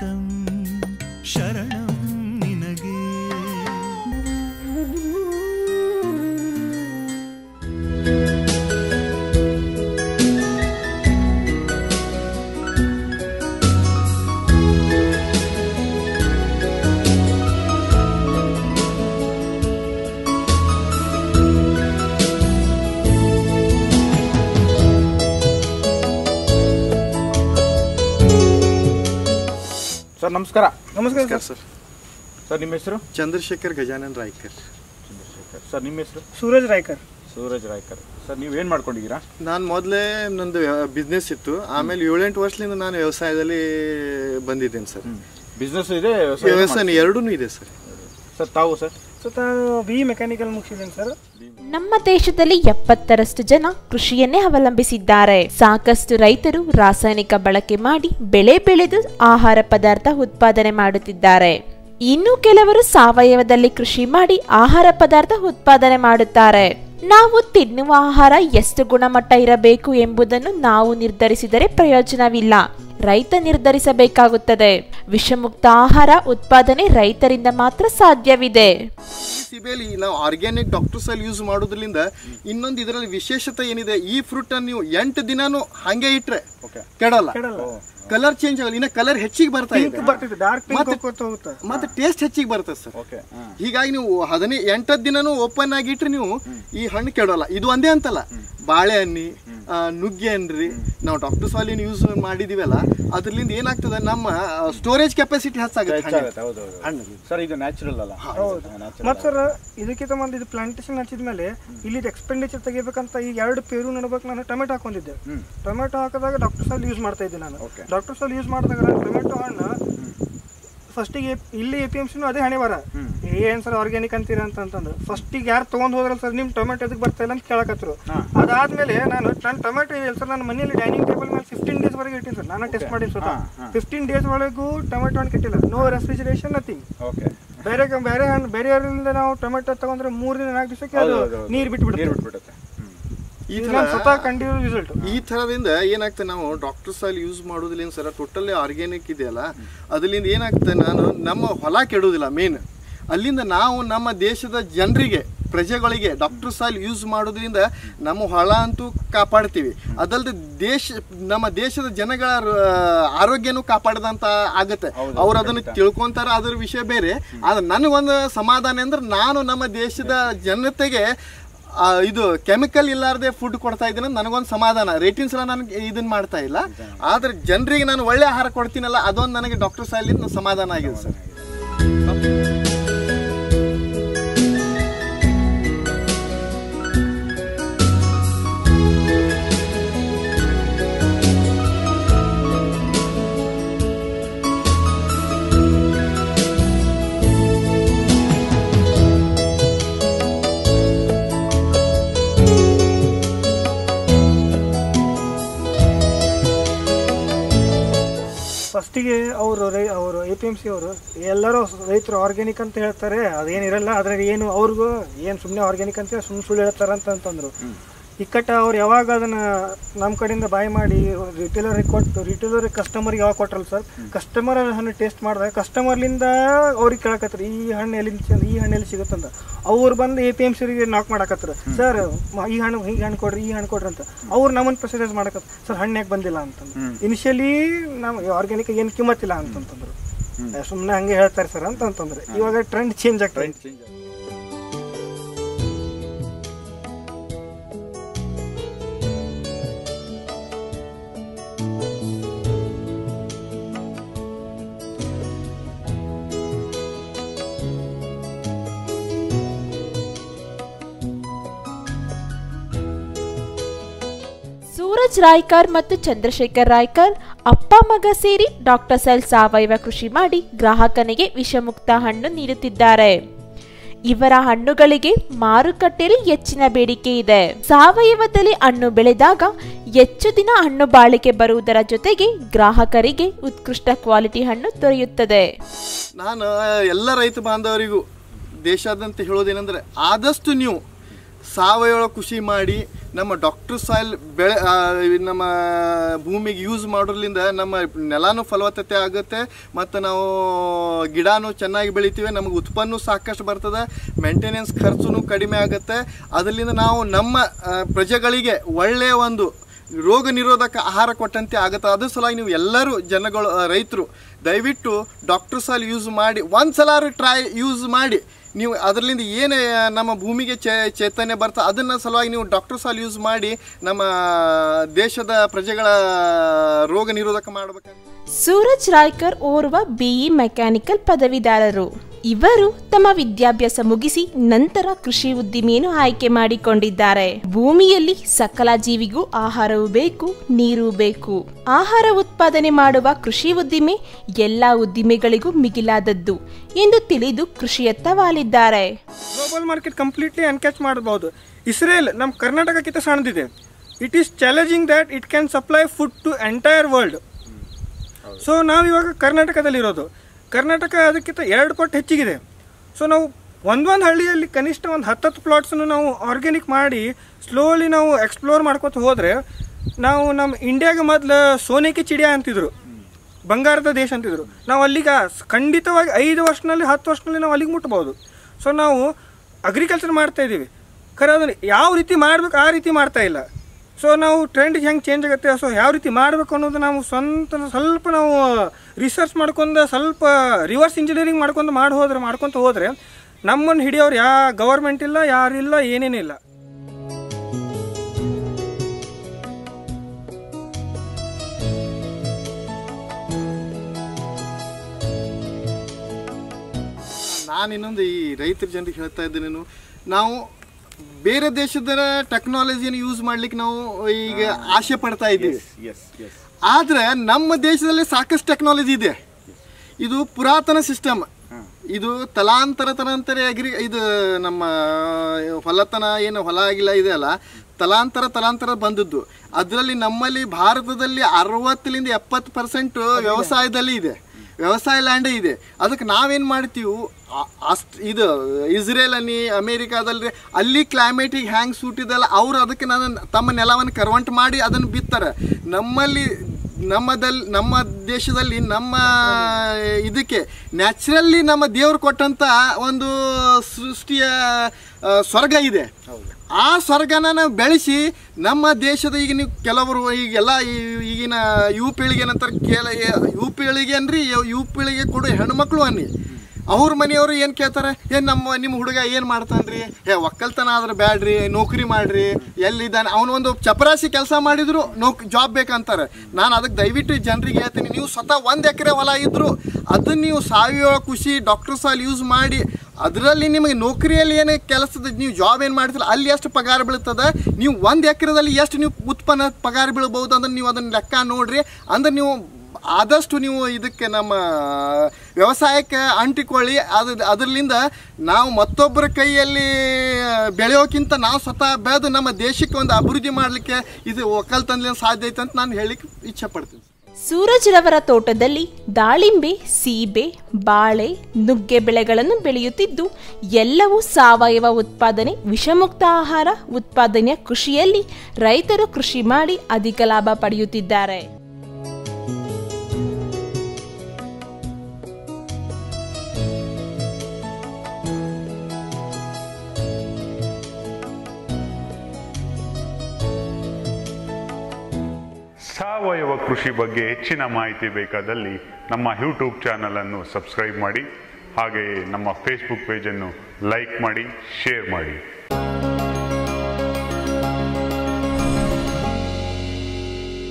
ಶರಣಂ ಶರಣಂ ನಿನಗೆ ಸರ್ ನಮಸ್ಕಾರ ನಮಸ್ಕಾರ ಸರ್ ಸರ್ ನಿಮ್ಮ ಹೆಸರು ಚಂದ್ರಶೇಖರ್ ಗಜಾನನ್ ರಾಯ್ಕರ್ ಸರ್ ನಿಮ್ಮ ಹೆಸರು ಸೂರಜ್ ರಾಯ್ಕರ್ ಸೂರಜ್ ರಾಯ್ಕರ್ ಸರ್ ನೀವು ಏನು ಮಾಡ್ಕೊಂಡಿದ್ದೀರಾ ನಾನು ಮೊದಲೇ ನಂದು ಬಿಸ್ನೆಸ್ ಇತ್ತು ಆಮೇಲೆ ಏಳೆಂಟು ವರ್ಷದಿಂದ ನಾನು ವ್ಯವಸಾಯದಲ್ಲಿ ಬಂದಿದ್ದೇನೆ ಸರ್ ಬಿಸ್ನೆಸ್ ಇದೆ ವ್ಯವಸಾಯ ವ್ಯವಸಾಯ ಎರಡೂ ಇದೆ ಸರ್ ಸರ್ ತಾವು ಸರ್ ಸೊ ನಾನು ಬಿ ಮೆಕ್ಯಾನಿಕಲ್ ಮುಗಿಸಿದ್ದೀನಿ ಸರ್ ನಮ್ಮ ದೇಶದಲ್ಲಿ ಎಪ್ಪತ್ತರಷ್ಟು ಜನ ಕೃಷಿಯನ್ನೇ ಅವಲಂಬಿಸಿದ್ದಾರೆ ಸಾಕಷ್ಟು ರೈತರು ರಾಸಾಯನಿಕ ಬಳಕೆ ಮಾಡಿ ಬೆಳೆ ಬೆಳೆದು ಆಹಾರ ಪದಾರ್ಥ ಉತ್ಪಾದನೆ ಮಾಡುತ್ತಿದ್ದಾರೆ ಇನ್ನು ಕೆಲವರು ಸಾವಯವದಲ್ಲಿ ಕೃಷಿ ಮಾಡಿ ಆಹಾರ ಪದಾರ್ಥ ಉತ್ಪಾದನೆ ಮಾಡುತ್ತಾರೆ ನಾವು ತಿನ್ನುವ ಆಹಾರ ಎಷ್ಟು ಗುಣಮಟ್ಟ ಇರಬೇಕು ಎಂಬುದನ್ನು ನಾವು ನಿರ್ಧರಿಸಿದರೆ ಪ್ರಯೋಜನವಿಲ್ಲ ರೈತ ನಿರ್ಧರಿಸಬೇಕಾಗುತ್ತದೆ ವಿಷಮುಕ್ತ ಆಹಾರ ಉತ್ಪಾದನೆ ರೈತರಿಂದ ಮಾತ್ರ ಸಾಧ್ಯವಿದೆ ಸಿಬೇಲಿ ನಾವು ಆರ್ಗ್ಯಾನಿಕ್ ಡಾಕ್ಟರ್ಸ್ ಅಲ್ಲಿ ಯೂಸ್ ಮಾಡೋದ್ರಿಂದ ಇನ್ನೊಂದು ಇದರಲ್ಲಿ ವಿಶೇಷತೆ ಏನಿದೆ ಈ ಫ್ರೂಟ್ ಅನ್ನು ನೀವು ಎಂಟು ದಿನಾನು ಹಂಗೆ ಇಟ್ರೆ ಕೆಡಲ್ಲ ಕಲರ್ ಚೇಂಜ್ ಆಗಲ್ಲ ಇನ್ನ ಕಲರ್ ಹೆಚ್ಚಿಗೆ ಬರ್ತಾ ಪಿಂಕ್ ಇದೆ ಬರ್ತಿತ್ತು ಡಾರ್ಕ್ ಪಿಂಕ್ ಮತ್ತೆ- ಹೋಗ್ತಾ ಹೋಗುತ್ತೆ ಮತ್ತೆ ಟೇಸ್ಟ್ ಹೆಚ್ಚಿಗೆ ಬರ್ತದೆ ಸರ್ ಓಕೆ ಹೀಗಾಗಿ ನೀವು ಹದಿನೈ ಎಂಟತ್ತು ದಿನನೂ ಓಪನ್ ಆಗಿಟ್ರೆ ನೀವು ಈ ಹಣ್ಣು ಕೆಡೋಲ್ಲ ಇದು ಒಂದೇ ಅಂತಲ್ಲ ಬಾಳೆಹಣ್ಣಿ ಆ, ನುಗ್ಗೆ ಹಣ್ಣ್ರಿ ನಾವು ಡಾಕ್ಟರ್ ಸಾಲಿನ ಯೂಸ್ ಮಾಡಿದೀವಲ್ಲ ಅದ್ರಲಿಂದ ಏನಾಗ್ತದೆ ನಮ್ಮ ಸ್ಟೋರೇಜ್ ಕೆಪಾಸಿಟಿ ಹೆಚ್ಚಾಗುತ್ತೆ ಹೆಚ್ಚಾಗುತ್ತೆ ಹೌದು ಹೌದು ಹಣ್ಣು ಸರ್ ಇದು ನ್ಯಾಚುರಲ್ ಅಲ್ಲ ಹೌದು ನ್ಯಾಚುರಲ್ ಮತ್ತೆ ಸರ್ ಇದಕ್ಕಿಂತ ಮುಂದೆ ಇದು ಪ್ಲಾಂಟೇಶನ್ ಹಚ್ಚಿದ್ಮೇಲೆ ಇಲ್ಲಿ ಎಕ್ಸ್ಪೆಂಡಿಚರ್ ತೆಗಿಬೇಕಂತ ಈಗ ಎರಡು ಪೇರು ನಡ್ಬೇಕು ನಾನು ಟೊಮೆಟೊ ಹಾಕೊಂಡಿದ್ದೆ ಟೊಮೆಟೊ ಹಾಕಿದಾಗ ಡಾಕ್ಟರ್ ಸಾಲ್ ಯೂಸ್ ಮಾಡ್ತಾ ಇದ್ದೆ ನಾನು ಡಾಕ್ಟರ್ ಸಾಲ್ ಯೂಸ್ ಮಾಡಿದಾಗ ನಾನು ಟೊಮೆಟೊ ಹಣ್ಣು ಫಸ್ಟಿಗೆ ಇಲ್ಲಿ ಎ ಪಿ ಎಮ್ ಸಿನೂ ಅದೇ ಹಣೆ ಬರ ಏನ್ ಸರ್ ಆರ್ಗ್ಯಾನಿಕ್ ಅಂತೀರ ಅಂತ ಅಂತಂದು ಫಸ್ಟಿಗೆ ಯಾರು ತೊಗೊಂಡ್ ಹೋದ್ರಲ್ಲ ಸರ್ ನಿಮ್ ಟೊಮೆಟೊ ಎದಕ್ಕೆ ಬರ್ತಾ ಇಲ್ಲ ಅಂತ ಕೇಳಕತ್ರು ಅದಾದ್ಮೇಲೆ ನಾನು ನನ್ನ ಟೊಮೆಟೊ ಇದೆ ಸರ್ ನನ್ನ ಮನೆಯಲ್ಲಿ ಡೈನಿಂಗ್ ಟೇಬಲ್ ಮೇಲೆ ಫಿಫ್ಟೀನ್ ಡೇಸ್ ವರೆಗೆ ಇಟ್ಟಿನಿ ಸರ್ ನಾನು ಟೆಸ್ಟ್ ಮಾಡಿ ಸ್ವತಃ ಫಿಫ್ಟೀನ್ ಡೇಸ್ ಒಳಗೂ ಟೊಮೆಟೊ ಹಣ್ಣು ಕೆಟ್ಟಿಲ್ಲ ನೋ ರೆಫ್ರಿಜರೇಷನ್ ನಥಿಂಗ್ ಓಕೆ ಬೇರೆ ಕ- ಬೇರೆ ಹಣ್ಣು ಬೇರೆಯವರಿಂದ ನಾವು ಟೊಮೆಟೊ ತಗೊಂಡ್ರೆ ಮೂರ್ ದಿನ ನಾಲ್ಕು ದಿವಸಕ್ಕೆ ಅದು ನೀರು ಬಿಟ್ಬಿಡುತ್ತೆ ನೀರು ಬಿಟ್ಬಿಡುತ್ತೆ ಹ್ಮ್. ಈ ಇದು ತರ ನಾನು ಸ್ವತಃ ಕಂಡಿರೋ ರಿಸಲ್ಟ್ ಈ ಥರದಿಂದ ಏನಾಗ್ತದೆ ನಾವು ಡಾಕ್ಟರ್ ಸಾಲ್ ಯೂಸ್ ಮಾಡೋದ್ರಿಂದ ಸರ ಟೋಟಲಿ ಆರ್ಗ್ಯಾನಿಕ್ ಇದೆಯಲ್ಲ ಅದರಿಂದ ಏನಾಗ್ತದೆ ನಾನು ನಮ್ಮ ಹೊಲ ಕೆಡೋದಿಲ್ಲ ಮೇನ್ ಅಲ್ಲಿಂದ ನಾವು ನಮ್ಮ ದೇಶದ ಜನರಿಗೆ ಪ್ರಜೆಗಳಿಗೆ ಡಾಕ್ಟರ್ ಸಾಲ್ ಯೂಸ್ ಮಾಡೋದ್ರಿಂದ ನಮ್ಮ ಹೊಲ ಅಂತೂ ಕಾಪಾಡ್ತೀವಿ ಅದಲ್ಲದೆ ದೇಶ ನಮ್ಮ ದೇಶದ ಜನಗಳ ರ- ಆರೋಗ್ಯನೂ ಕಾಪಾಡ್ದಂತ ಆಗತ್ತೆ ಅವ್ರು ಅದನ್ನು ತಿಳ್ಕೊಂತಾರ ಅದ್ರ ವಿಷಯ ಬೇರೆ ಆದ್ರೆ ನನಗೊಂದು ಸಮಾಧಾನ ಅಂದ್ರೆ ನಾನು ನಮ್ಮ ದೇಶದ ಜನತೆಗೆ ಆ, ಇದು ಕೆಮಿಕಲ್ ಇಲ್ಲಾರ್ದೆ ಫುಡ್ ಕೊಡ್ತಾ ಇದ್ದೀನಿ ನನಗೊಂದು ಸಮಾಧಾನ ರೇಟಿಂಗ್ಸ್ ಎಲ್ಲ ನನಗೆ ಇದನ್ನ ಮಾಡ್ತಾ ಇಲ್ಲ ಆದ್ರೆ ಜನರಿಗೆ ನಾನು ಒಳ್ಳೆ ಆಹಾರ ಕೊಡ್ತೀನಲ್ಲ ಅದೊಂದು ನನಗೆ ಡಾಕ್ಟರ್ ಸಾಲಿಂದ ಸಮಾಧಾನ ಆಗಿದೆ ಸರ್ ಫಸ್ಟಿಗೆ ಅವರು ರೈ ಅವರು ಎ ಪಿ ಎಮ್ ಸಿ ಅವರು ಎಲ್ಲರೂ ರೈತರು ಆರ್ಗ್ಯಾನಿಕ್ ಅಂತ ಹೇಳ್ತಾರೆ ಅದೇನಿರಲ್ಲ ಅದ್ರಲ್ಲಿ ಏನು ಅವ್ರಿಗೂ ಏನು ಸುಮ್ಮನೆ ಆರ್ಗ್ಯಾನಿಕ್ ಅಂತ ಸುಮ್ಮನೆ ಸುಳ್ಳು ಹೇಳ್ತಾರೆ ಅಂತ ಅಂತಂದ್ರು ಇಕ್ಕಟ್ಟ ಅವ್ರು ಯಾವಾಗ ಅದನ್ನ ನಮ್ಮ ಕಡೆಯಿಂದ ಬಾಯ್ ಮಾಡಿ ರಿಟೇಲರಿಗೆ ಕೊಟ್ಟು ರಿಟೇಲರ್ ಕಸ್ಟಮರ್ಗೆ ಯಾವಾಗ ಕೊಟ್ರಲ್ಲ ಸರ್ ಕಸ್ಟಮರ್ ಹಣ್ಣು ಟೇಸ್ಟ್ ಮಾಡಿದಾಗ ಕಸ್ಟಮರ್ಲಿಂದ ಅವ್ರಿಗೆ ಕೇಳಕತ್ರು ಈ ಹಣ್ಣು ಎಲ್ಲಿಂದ ಸಿಗ್- ಈ ಹಣ್ಣು ಎಲ್ಲಿ ಸಿಗುತ್ತಂತ ಅವ್ರು ಬಂದು ಎ ಪಿ ಎಮ್ ಸಿರಿಗೆ ನಾಕ್ ಮಾಡಕತ್ರು ಸರ್ ಈ ಹಣ್ಣು ಈ ಹಣ್ಣು ಕೊಡ್ರಿ ಈ ಹಣ್ಣು ಕೊಡ್ರಿ ಅಂತ ಅವ್ರು ನಮ್ಮನ್ನು ಪ್ರೆಸೈಸ್ ಮಾಡಕತ್ ಸರ್ ಹಣ್ಣು ಯಾಕೆ ಬಂದಿಲ್ಲ ಅಂತಂದು ಇನಿಷಿಯಲಿ ನಮ್ಮ ಆರ್ಗ್ಯಾನಿಕ್ ಏನು ಕಿಮ್ಮತ್ತಿಲ್ಲ ಅಂತಂತಂದ್ರು ಸುಮ್ಮನೆ ಹಂಗೆ ಹೇಳ್ತಾರೆ ಸರ್ ಅಂತ ಅಂತಂದ್ರೆ ಇವಾಗ ಟ್ರೆಂಡ್ ಚೇಂಜ್ ಆಗ್ತದೆ ಸೂರಜ್ ರಾಯ್ಕರ್ ಮತ್ತು ಚಂದ್ರಶೇಖರ್ ರಾಯ್ಕರ್ ಅಪ್ಪ ಮಗ ಸೇರಿ ಡಾಕ್ಟರ್ ಸೆಲ್ ಸಾವಯವ ಕೃಷಿ ಮಾಡಿ ಗ್ರಾಹಕನಿಗೆ ವಿಷಮುಕ್ತ ಹಣ್ಣು ನೀಡುತ್ತಿದ್ದಾರೆ ಇವರ ಹಣ್ಣುಗಳಿಗೆ ಮಾರುಕಟ್ಟೆಯಲ್ಲಿ ಹೆಚ್ಚಿನ ಬೇಡಿಕೆ ಇದೆ ಸಾವಯವದಲ್ಲಿ ಹಣ್ಣು ಬೆಳೆದಾಗ ಹೆಚ್ಚು ದಿನ ಹಣ್ಣು ಬಾಳಿಕೆ ಬರುವುದರ ಜೊತೆಗೆ ಗ್ರಾಹಕರಿಗೆ ಉತ್ಕೃಷ್ಟ ಕ್ವಾಲಿಟಿ ಹಣ್ಣು ದೊರೆಯುತ್ತದೆ ನಾನು ಎಲ್ಲ ರೈತ ಬಾಂಧವರಿಗೂ ದೇಶಾದ್ಯಂತ ಹೇಳೋದೇನೆಂದ್ರೆ ಆದಷ್ಟು ನೀವು ಸಾವಯವ ಕೃಷಿ ಮಾಡಿ ನಮ್ಮ ಡಾಕ್ಟರ್ ಸಾಯಿಲ್ ಬೆಳೆ ಆ, ನಮ್ಮ ಭೂಮಿಗೆ ಯೂಸ್ ಮಾಡೋದ್ರಿಂದ ನಮ್ಮ ನೆಲನೂ ಫಲವತ್ತತೆ ಆಗುತ್ತೆ ಮತ್ತು ನಾವು ಗಿಡನೂ ಚೆನ್ನಾಗಿ ಬೆಳಿತೀವಿ ನಮಗೆ ಉತ್ಪನ್ನ ಸಾಕಷ್ಟು ಬರ್ತದೆ ಮೇಂಟೆನೆನ್ಸ್ ಖರ್ಚು ಕಡಿಮೆ ಆಗುತ್ತೆ ಅದರಿಂದ ನಾವು ನಮ್ಮ ಆ, ಪ್ರಜೆಗಳಿಗೆ ಒಳ್ಳೆಯ ಒಂದು ರೋಗ ನಿರೋಧಕ ಆಹಾರ ಕೊಟ್ಟಂತೆ ಆಗುತ್ತೆ ಅದ್ರ ಸಲುವಾಗಿ ನೀವು ಎಲ್ಲರೂ ಜನಗಳು ರೈತರು ದಯವಿಟ್ಟು ಡಾಕ್ಟರ್ ಸಾಲ್ ಯೂಸ್ ಮಾಡಿ ಒಂದು ಸಲ ಟ್ರೈ ಯೂಸ್ ಮಾಡಿ ನೀವು ಅದರಿಂದ ಏನು ನಮ್ಮ ಭೂಮಿಗೆ ಚೇ ಚೈತನ್ಯ ಬರ್ತಾ ಅದನ್ನ ಸಲುವಾಗಿ ನೀವು ಡಾಕ್ಟರ್ ಸಾಲ್ ಯೂಸ್ ಮಾಡಿ ನಮ್ಮ ದೇಶದ ಪ್ರಜೆಗಳ ರೋಗ ನಿರೋಧಕ ಮಾಡ್ಬೇಕಂತ ಸೂರಜ್ ರಾಯ್ಕರ್ ಓರ್ವ ಬಿಇ ಮೆಕ್ಯಾನಿಕಲ್ ಪದವೀಧರರು ಇವರು ತಮ್ಮ ವಿದ್ಯಾಭ್ಯಾಸ ಮುಗಿಸಿ ನಂತರ ಕೃಷಿ ಉದ್ದಿಮೆಯನ್ನು ಆಯ್ಕೆ ಮಾಡಿಕೊಂಡಿದ್ದಾರೆ ಭೂಮಿಯಲ್ಲಿ ಸಕಲ ಜೀವಿಗೂ ಆಹಾರವೂ ಬೇಕು ನೀರು ಬೇಕು ಆಹಾರ ಉತ್ಪಾದನೆ ಮಾಡುವ ಕೃಷಿ ಉದ್ದಿಮೆ ಎಲ್ಲಾ ಉದ್ದಿಮೆಗಳಿಗೂ ಮಿಗಿಲಾದದ್ದು ಎಂದು ತಿಳಿದು ಕೃಷಿಯತ್ತ ವಾಲಿದ್ದಾರೆ ಗ್ಲೋಬಲ್ ಮಾರ್ಕೆಟ್ ಕಂಪ್ಲೀಟ್ಲಿ ಅನ್ಕ್ಯಾಚ್ ಮಾಡಬಹುದು ಇಸ್ರೇಲ್ ನಮ್ಮ ಕರ್ನಾಟಕಕ್ಕಿಂತ ಸಣ್ಣದಿದೆ it is challenging that it can supply food to entire world so ನಾವು ಇವಾಗ ಕರ್ನಾಟಕದಲ್ಲಿರೋದು ಕರ್ನಾಟಕ ಅದಕ್ಕಿಂತ ಎರಡು ಪಟ್ಟು ಹೆಚ್ಚಿಗಿದೆ ಸೊ ನಾವು ಒಂದೊಂದು ಹಳ್ಳಿಯಲ್ಲಿ ಕನಿಷ್ಠ ಒಂದು ಹತ್ತತ್ತು ಪ್ಲಾಟ್ಸನ್ನು ನಾವು ಆರ್ಗ್ಯಾನಿಕ್ ಮಾಡಿ ಸ್ಲೋಲಿ ನಾವು ಎಕ್ಸ್ಪ್ಲೋರ್ ಮಾಡ್ಕೊತ ಹೋದರೆ ನಾವು ನಮ್ಮ ಇಂಡಿಯಾಗೆ ಮೊದಲು ಸೋನೆಕಿ ಚಿಡಿಯಾ ಅಂತಿದ್ರು ಬಂಗಾರದ ದೇಶ ಅಂತಿದ್ರು ನಾವು ಅಲ್ಲಿಗೆ ಖಂಡಿತವಾಗಿ ಐದು ವರ್ಷದಲ್ಲಿ ಹತ್ತು ವರ್ಷದಲ್ಲಿ ನಾವು ಅಲ್ಲಿಗೆ ಮುಟ್ಬೋದು ಸೊ ನಾವು ಅಗ್ರಿಕಲ್ಚರ್ ಮಾಡ್ತಾ ಇದ್ದೀವಿ ಖರೆ ಅದನ್ನು ಯಾವ ರೀತಿ ಮಾಡ್ಬೇಕು ಆ ರೀತಿ ಮಾಡ್ತಾ ಇಲ್ಲ ಸೊ ನಾವು ಟ್ರೆಂಡ್ ಹೆಂಗೆ ಚೇಂಜ್ ಆಗುತ್ತೆ ಸೊ ಯಾವ ರೀತಿ ಮಾಡಬೇಕು ಅನ್ನೋದು ನಾವು ಸ್ವಂತ ಸ್ವಲ್ಪ ನಾವು ರಿಸರ್ಚ್ ಮಾಡ್ಕೊಂಡು ಸ್ವಲ್ಪ ರಿವರ್ಸ್ ಇಂಜಿನಿಯರಿಂಗ್ ಮಾಡ್ಕೊಂಡು ಮಾಡಿ ಹೋದ್ರೆ ಮಾಡ್ಕೊತ ಹೋದರೆ ನಮ್ಮನ್ನು ಹಿಡಿಯೋರು ಯಾ ಗವರ್ಮೆಂಟ್ ಇಲ್ಲ ಯಾರಿಲ್ಲ ಏನೇನಿಲ್ಲ ನಾನು ಇನ್ನೊಂದು ಈ ರೈತರ ಜನರಿಗೆ ಹೇಳ್ತಾ ಇದ್ದೇನೆ ನಾನು ನಾವು ಬೇರೆ ದೇಶದ ಟೆಕ್ನಾಲಜಿಯನ್ನು ಯೂಸ್ ಮಾಡ್ಲಿಕ್ಕೆ ನಾವು ಈಗ ಆಸೆ ಪಡ್ತಾ ಇದ್ದೀವಿ ಎಸ್ ಎಸ್ ಆದ್ರೆ ನಮ್ಮ ದೇಶದಲ್ಲಿ ಸಾಕಷ್ಟು ಟೆಕ್ನಾಲಜಿ ಇದೆ ಇದು ಪುರಾತನ ಸಿಸ್ಟಮ್ ಇದು ತಲಾಂತರ ತಲಾಂತರ ಅಗ್ರಿ ಇದು ನಮ್ಮ ಹೊಲತನ ಏನು ಹೊಲ ಆಗಿಲ್ಲ ಇದೆ ಅಲ್ಲ ತಲಾಂತರ ತಲಾಂತರ ಬಂದದ್ದು ಅದರಲ್ಲಿ ನಮ್ಮಲ್ಲಿ ಭಾರತದಲ್ಲಿ ಅರವತ್ತರಿಂದ ಎಪ್ಪತ್ತು ಪರ್ಸೆಂಟ್ ವ್ಯವಸಾಯದಲ್ಲಿ ಇದೆ ವ್ಯವಸಾಯ ಲ್ಯಾಂಡೇ ಇದೆ ಅದಕ್ಕೆ ನಾವೇನು ಮಾಡ್ತೀವಿ ಅಷ್ಟು ಇದು ಇಸ್ರೇಲ್ ಅನ್ನಿ ಅಮೇರಿಕಾದಲ್ಲಿ ಅಲ್ಲಿ ಕ್ಲೈಮೇಟಿಗೆ ಹ್ಯಾಂಗ್ ಸೂಟ್ ಇದೆಲ್ಲ ಅವ್ರು ಅದಕ್ಕೆ ನಾನು ತಮ್ಮ ನೆಲವನ್ನು ಕರ್ವಂಟ್ ಮಾಡಿ ಅದನ್ನು ಬಿತ್ತಾರೆ ನಮ್ಮಲ್ಲಿ ನಮ್ಮದಲ್ಲಿ ನಮ್ಮ ದೇಶದಲ್ಲಿ ನಮ್ಮ ಇದಕ್ಕೆ ನ್ಯಾಚುರಲ್ಲಿ ನಮ್ಮ ದೇವ್ರು ಕೊಟ್ಟಂತ ಒಂದು ಸೃಷ್ಟಿಯ ಆ, ಸ್ವರ್ಗ ಇದೆ ಆ ಸ್ವರ್ಗನ ನಾವು ಬೆಳೆಸಿ ನಮ್ಮ ದೇಶದ ಈಗ ನೀವು ಕೆಲವರು ಈಗೆಲ್ಲ ಈ- ಈಗಿನ ಯುವ ಪೀಳಿಗೆ ನಂತರ ಕೆಲ ಯುವ ಪೀಳಿಗೆ ಅನ್ರಿ ಯುವ ಪೀಳಿಗೆ ಕೊಡು ಹೆಣ್ಮಕ್ಳು ಅನ್ನಿ ಅವ್ರ ಮನೆಯವರು ಏನು ಕೇಳ್ತಾರೆ ಏನು ನಮ್ಮ ನಿಮ್ಮ ಹುಡುಗ ಏನು ಮಾಡ್ತಾನ್ರಿ ಏ ಒಕ್ಕಲ್ತನ ಆದ್ರೆ ಬ್ಯಾಡ್ರಿ ನೌಕರಿ ಮಾಡ್ರಿ ಎಲ್ಲಿದ್ದಾನೆ ಅವನು ಒಂದು ಚಪರಾಸಿ ಕೆಲಸ ಮಾಡಿದ್ರು ನೌಕ್ ಜಾಬ್ ಬೇಕಂತಾರೆ ನಾನು ಅದಕ್ಕೆ ದಯವಿಟ್ಟು ಜನರಿಗೆ ಹೇಳ್ತೀನಿ ನೀವು ಸ್ವತಃ ಒಂದು ಎಕರೆ ಹೊಲ ಇದ್ರು ಅದನ್ನ ನೀವು ಸಾವಯವ ಕೃಷಿ ಡಾಕ್ಟರ್ ಸಾಲ್ ಯೂಸ್ ಮಾಡಿ ಅದರಲ್ಲಿ ನಿಮಗೆ ನೌಕರಿಯಲ್ಲಿ ಏನು ಕೆಲಸದ ನೀವು ಜಾಬ್ ಏನು ಮಾಡ್ತೀರ ಅಲ್ಲಿ ಎಷ್ಟು ಪಗಾರ ಬೀಳ್ತದೆ ನೀವು ಒಂದು ಎಕರೆದಲ್ಲಿ ಎಷ್ಟು ನೀವು ಉತ್ಪನ್ನ ಪಗಾರ ಬೀಳ್ಬೋದು ಅಂದ್ರೆ ನೀವು ಅದನ್ನ ಲೆಕ್ಕ ನೋಡ್ರಿ ಅಂದ್ರೆ ನೀವು ಆದಷ್ಟು ನೀವು ಇದಕ್ಕೆ ನಮ್ಮ ವ್ಯವಸಾಯಕ್ಕೆ ಅಂಟಿಕೊಳ್ಳಿ ಅದು ಅದರಿಂದ ನಾವು ಮತ್ತೊಬ್ಬರ ಕೈಯಲ್ಲಿ ಬೆಳೆಯೋಕ್ಕಿಂತ ನಾವು ಸ್ವತಃ ಬೆಳೆದು ನಮ್ಮ ದೇಶಕ್ಕೆ ಒಂದು ಅಭಿವೃದ್ಧಿ ಮಾಡಲಿಕ್ಕೆ ಇದು ಒಕ್ಕಲ್ತನದಿಂದ ಸಾಧ್ಯ ಐತೆ ಅಂತ ನಾನು ಹೇಳಿಕ್ಕೆ ಇಚ್ಛೆ ಪಡ್ತೀನಿ ಸೂರಜ್ರವರ ತೋಟದಲ್ಲಿ ದಾಳಿಂಬೆ ಸೀಬೆ ಬಾಳೆ ನುಗ್ಗೆ ಬೆಳೆಗಳನ್ನು ಬೆಳೆಯುತ್ತಿದ್ದು ಎಲ್ಲವೂ ಸಾವಯವ ಉತ್ಪಾದನೆ ವಿಷಮುಕ್ತ ಆಹಾರ ಉತ್ಪಾದನೆಯ ಕೃಷಿಯಲ್ಲಿ ರೈತರು ಕೃಷಿ ಮಾಡಿ ಅಧಿಕ ಲಾಭ ಪಡೆಯುತ್ತಿದ್ದಾರೆ ಸಾವಯವ ಕೃಷಿ ಬಗ್ಗೆ ಹೆಚ್ಚಿನ ಮಾಹಿತಿ ಬೇಕಾದಲ್ಲಿ ನಮ್ಮ ಯೂಟ್ಯೂಬ್ ಚಾನಲನ್ನು ಸಬ್ಸ್ಕ್ರೈಬ್ ಮಾಡಿ ಹಾಗೆಯೇ ನಮ್ಮ ಫೇಸ್ಬುಕ್ ಪೇಜನ್ನು ಲೈಕ್ ಮಾಡಿ ಶೇರ್ ಮಾಡಿ